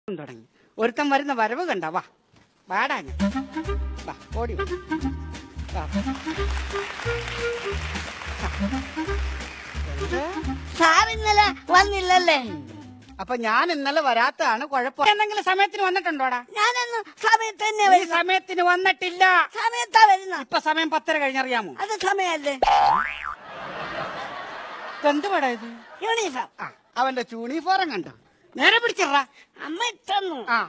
തുടങ്ങി ഒരുത്തൻ വരുന്ന വരവ് കണ്ട വാ വാടാഞ്ഞ വാ ഓടി വാ. വാ. എന്ത്? സാർ ഇന്നലെ വന്നില്ലല്ലേ അപ്പൊ ഞാൻ ഇന്നലെ വരാത്തതാണ് കുഴപ്പം എന്തെങ്കിലും സമയത്തിന് വന്നിട്ടുണ്ടോടാ ഞാനൊന്ന് സമയത്ത് തന്നെ ഈ വരുന്ന സമയത്തിന് വന്നിട്ടില്ല സമയത്താ വരുന്ന ഇപ്പൊ സമയം പത്തര കഴിഞ്ഞറിയാമോ അത് സമയല്ലേ എന്ത് പടാ ഇത് യൂണിഫോം ആ അവന്റെ ചൂണിഫോറം കണ്ടോ നേരെ പിടിച്ചിട്രാ അമ്മ ഇട്ടന്നു ആ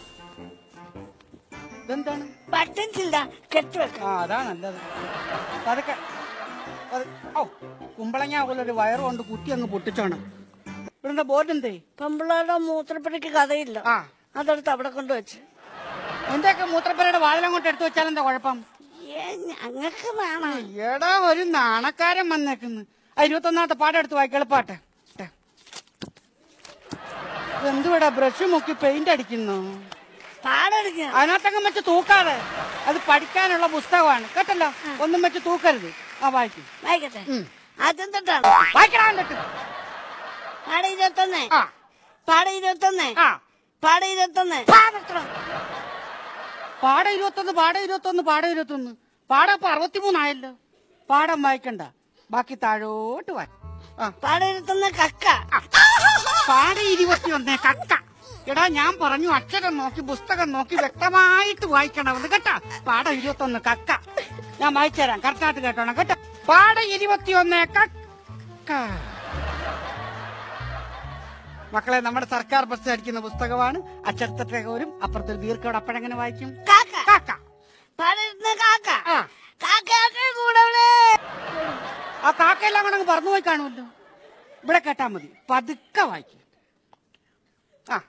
ഇതെന്താണ് ബട്ടൺസ് ഇല്ല കെട്ടുവെക്ക ആ അതാ നല്ലത് അതൊക്കെ ഓ കുമ്പളങ്ങ പോലെ ഒരു വയറ് കൊണ്ട് കുത്തി അങ്ങ് പൊട്ടിച്ചാണ് ഇവിടെ ബോർഡ് എന്തേ പെമ്പിള്ളേരുടെ മൂത്രപ്പടിക്ക് കഥയില്ല ആ അതെടുത്ത് അവിടെ കൊണ്ടുവച്ച് എന്റെയൊക്കെ മൂത്രപ്പരയുടെ വാഴലം കൊണ്ട് എടുത്തു വെച്ചാൽ എന്താ കുഴപ്പം ഏ ഞങ്ങൾക്ക് വേണം എടാ ഒരു നാണക്കാരൻ വന്നേക്കുന്നു ആ ഇരുപത്തൊന്നാമത്തെ പാഠം എടുത്ത് വായിക്ക എളുപ്പാട്ടെ എന്തുവാടാ ബ്രഷ് മുക്കി പെയിന്റ് അടിക്കുന്നു പാടെടുക്കുക അതിനകത്തങ്ങ് വെച്ച് തൂക്കാതെ അത് പഠിക്കാനുള്ള പുസ്തകമാണ് കേട്ടല്ലോ ഒന്നും വെച്ച് തൂക്കരുത് ആ വായിക്കും വായിക്കട്ടെ ഉം. ആദ്യം തൊട്ടാണ് വായിക്കണം എന്നിട്ട് പാട ഇരുപത്തൊന്ന് ആ പാട ഇരുപത്തൊന്ന് ആ പാട ഇരുപത്തൊന്ന് പാട ഇരുപത്തൊന്ന് പാട ഇരുപത്തൊന്ന് പാട ഇരുപത്തൊന്ന് പാടം ഇപ്പൊ അറുപത്തിമൂന്നായല്ലോ പാടം വായിക്കണ്ട ബാക്കി താഴോട്ട് വായി ആ പാട ഇരുപത്തൊന്ന് കക്ക പാട ഇരുപത്തിയൊന്ന് കക്ക എടാ ഞാൻ പറഞ്ഞു അക്ഷരം നോക്കി പുസ്തകം നോക്കി വ്യക്തമായിട്ട് വായിക്കണമെന്ന് കേട്ടാ പാട ഇരുപത്തൊന്ന് കക്ക ഞാൻ വായിച്ചു തരാം കറക്റ്റായിട്ട് കേട്ടോണം കേട്ടോ പാട ഇരുപത്തിയൊന്ന് കക്ക മക്കളെ നമ്മുടെ സർക്കാർ ബസ് അടിക്കുന്ന പുസ്തകമാണ് അക്ഷരത്തൊക്കെ വരും അപ്പുറത്തൊരു ദീർഘോട് അപ്പോഴെങ്ങനെ വായിക്കും കാക്ക കാക്ക പാട ഇരുപത്തൊന്ന് കാക്ക ആ കാക്കയൊക്കെ കൂടെ ആ കാക്കയെല്ലാം കൂടെ അങ്ങ് പറന്നു പോയി കാണുമല്ലോ ഇവിടെ കേട്ടാ മതി പതുക്കെ വായിക്കും ആ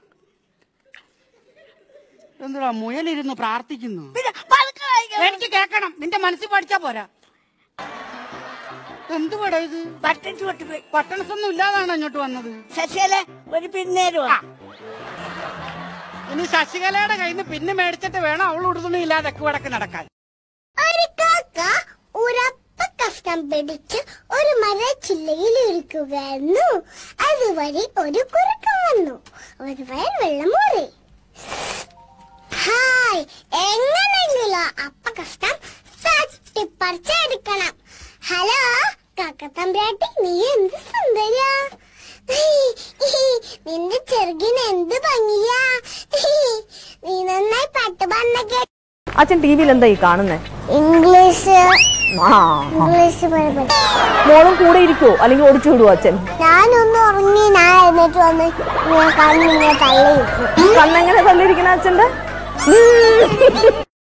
എന്തുവാ മുയലിരുന്ന് പ്രാർത്ഥിക്കുന്നു പിന്നെ പതുക്കെ വായിക്കാം എനിക്ക് കേക്കണം നിന്റെ മനസ്സിൽ പഠിച്ചാ പോരാ എന്തുവാടാ ഇത് ബട്ടൺസ് പൊട്ടിപ്പോയി പട്ടണസ് ഒന്നും ഇല്ലാതാണ് ഇങ്ങോട്ട് വന്നത് ശശിയലെ ഒരു പിന്നേരും ആ. ഇനി ശശികലയുടെ കയ്യിൽ നിന്ന് പിന്നെ മേടിച്ചിട്ട് വേണം അവൾ ഉടുതുണി ഇല്ലാതെ തെക്ക് വടക്ക് നടക്കാൻ ഒരു കാക്ക ഉറപ്പ കഷ്ടം പിടിച്ച് ഒരു മരച്ചില്ലയിൽ ഇരിക്കുകയായിരുന്നു അതുവഴി ഒരു കുറുക്കം വന്നു ഒരു വയൽ വെള്ളം മൂറി ഹായ് എങ്ങനെയെങ്കിലും അപ്പ കഷ്ടം തട്ടിപ്പറിച്ചെടുക്കണം ഹലോ കാക്കത്തമ്പ്രാട്ടി നീ എന്ത് സുന്ദരിയാ നിന്റെ ചെറുകിന് എന്ത് ഭംഗിയാ നീ നന്നായി പാട്ട് പാടുന്ന കേട്ട അച്ഛൻ ടി വിയിൽ എന്താ ഈ കാണുന്നേ ഇംഗ്ലീഷ് ആ ഇംഗ്ലീഷ് പരിപാടി മോളും കൂടെ ഇരിക്കുവോ അല്ലെങ്കിൽ ഓടിച്ചു വിടുവോ അച്ഛൻ ഞാനൊന്ന് ഉറങ്ങി ഞാൻ എഴുന്നേറ്റ് വന്ന് ഇങ്ങനെ കണ്ണിങ്ങനെ തള്ളി വെച്ചു കണ്ണെങ്ങനെ തള്ളിയിരിക്കണ അച്ഛന്റെ